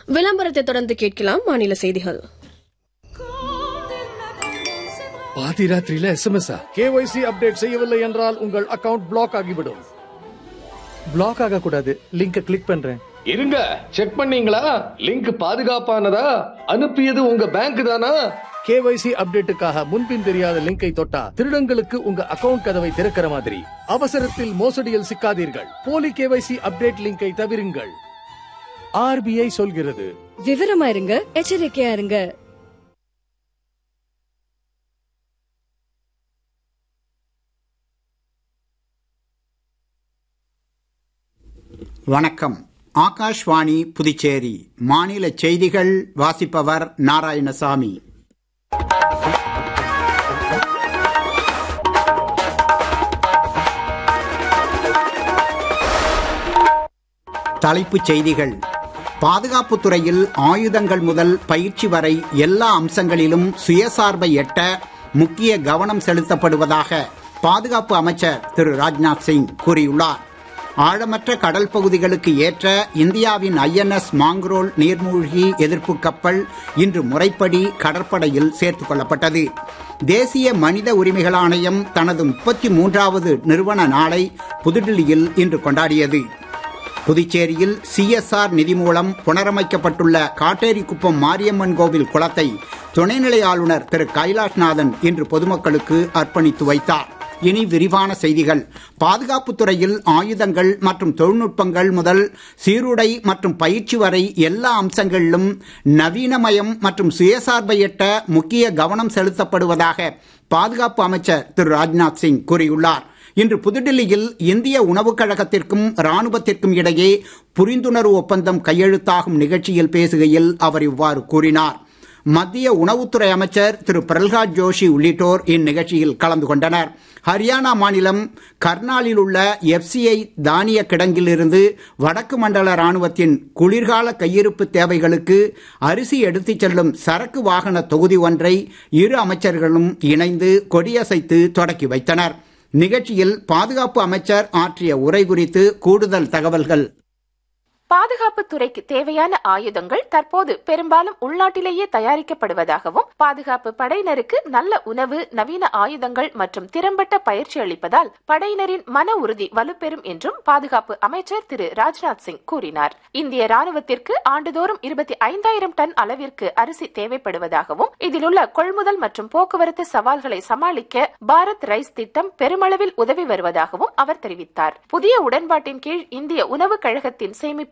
விளம்பரத்தை தொடர்ந்து கேட்கலாம் மாநில செய்திகள் பாதி ராத்திரியில எஸ்எம்எஸ் கேஒய்சி அப்டேட் செய்யவில்லை என்றால் உங்கள் அக்கவுண்ட் பிளாக் ஆகிவிடும் பிளாக் ஆக கூடாது லிங்க கிளிக் பண்றேன் இருங்க செக் பண்ணீங்களா லிங்க் பாதுகாப்பானதா அனுப்பியது உங்க பேங்க் தானா கேஒய்சி அப்டேட்டுக்காக முன்பின் தெரியாத லிங்கை தொட்டா திருடங்களுக்கு உங்க அக்கவுண்ட் கதவை திறக்கிற மாதிரி அவசரத்தில் மோசடியில் சிக்காதீர்கள் போலி கேஒய்சி அப்டேட் லிங்கை தவிருங்கள் ஆர்பிஐ சொல்கிறது விவரமா இருங்க எச்சரிக்கையா இருங்க வணக்கம் ஆகாஷ்வாணி புதுச்சேரி மாநில செய்திகள் வாசிப்பவர் நாராயணசாமி தலைப்புச் செய்திகள் பாதுகாப்புத் துறையில் ஆயுதங்கள் முதல் பயிற்சி வரை எல்லா அம்சங்களிலும் சுயசார்பை எட்ட முக்கிய கவனம் செலுத்தப்படுவதாக பாதுகாப்பு அமைச்சர் திரு ராஜ்நாத் சிங் கூறியுள்ளார் ஆழமற்ற கடல் பகுதிகளுக்கு ஏற்ற இந்தியாவின் ஐஎன்எஸ் மாங்க்ரோல் நீர்மூழ்கி எதிர்ப்பு கப்பல் இன்று முறைப்படி கடற்படையில் சேர்த்துக் கொள்ளப்பட்டது தேசிய மனித உரிமைகள் ஆணையம் தனது முப்பத்தி மூன்றாவது நிறுவன நாளை புதுடில்லியில் இன்று கொண்டாடியது புதுச்சேரியில் சிஎஸ்ஆர் நிதி மூலம் புனரமைக்கப்பட்டுள்ள காட்டேரிக்குப்பம் மாரியம்மன் கோவில் குளத்தை துணைநிலை ஆளுநர் திரு கைலாஷ்நாதன் இன்று பொதுமக்களுக்கு அர்ப்பணித்து வைத்தார் இனி விரிவான செய்திகள் பாதுகாப்புத் துறையில் ஆயுதங்கள் மற்றும் தொழில்நுட்பங்கள் முதல் சீருடை மற்றும் பயிற்சி வரை எல்லா அம்சங்களிலும் நவீனமயம் மற்றும் சுயசார்பை எட்ட முக்கிய கவனம் செலுத்தப்படுவதாக பாதுகாப்பு அமைச்சர் திரு ராஜ்நாத் சிங் கூறியுள்ளார் இன்று புதுடில்லியில் இந்திய உணவுக் கழகத்திற்கும் ராணுவத்திற்கும் இடையே புரிந்துணர்வு ஒப்பந்தம் கையெழுத்தாகும் நிகழ்ச்சியில் பேசுகையில் அவர் இவ்வாறு கூறினார் மத்திய உணவுத்துறை அமைச்சர் திரு பிரல்ஹாத் ஜோஷி உள்ளிட்டோர் இந்நிகழ்ச்சியில் கலந்து கொண்டனர் ஹரியானா மாநிலம் கர்னாலில் உள்ள எஃப்சிஐ தானிய கிடங்கிலிருந்து வடக்கு மண்டல ராணுவத்தின் குளிர்கால கையிருப்பு தேவைகளுக்கு அரிசி எடுத்துச் செல்லும் சரக்கு வாகன தொகுதி ஒன்றை இரு அமைச்சர்களும் இணைந்து கொடியசைத்து தொடக்கி வைத்தனர் நிகழ்ச்சியில் பாதுகாப்பு அமைச்சர் ஆற்றிய உரை குறித்து கூடுதல் தகவல்கள் பாதுகாப்பு துறைக்கு தேவையான ஆயுதங்கள் தற்போது பெரும்பாலும் உள்நாட்டிலேயே தயாரிக்கப்படுவதாகவும் பாதுகாப்பு படையினருக்கு நல்ல உணவு நவீன ஆயுதங்கள் மற்றும் திறம்பட்ட பயிற்சி அளிப்பதால் படையினரின் மன உறுதி வலுப்பெறும் என்றும் பாதுகாப்பு அமைச்சர் திரு ராஜ்நாத் சிங் கூறினார் இந்திய ராணுவத்திற்கு ஆண்டுதோறும் இருபத்தி ஐந்தாயிரம் டன் அளவிற்கு அரிசி தேவைப்படுவதாகவும் இதில் உள்ள கொள்முதல் மற்றும் போக்குவரத்து சவால்களை சமாளிக்க பாரத் ரைஸ் திட்டம் பெருமளவில் உதவி வருவதாகவும் அவர் தெரிவித்தார் புதிய உடன்பாட்டின் கீழ் இந்திய உணவு கழகத்தின் சேமிப்பு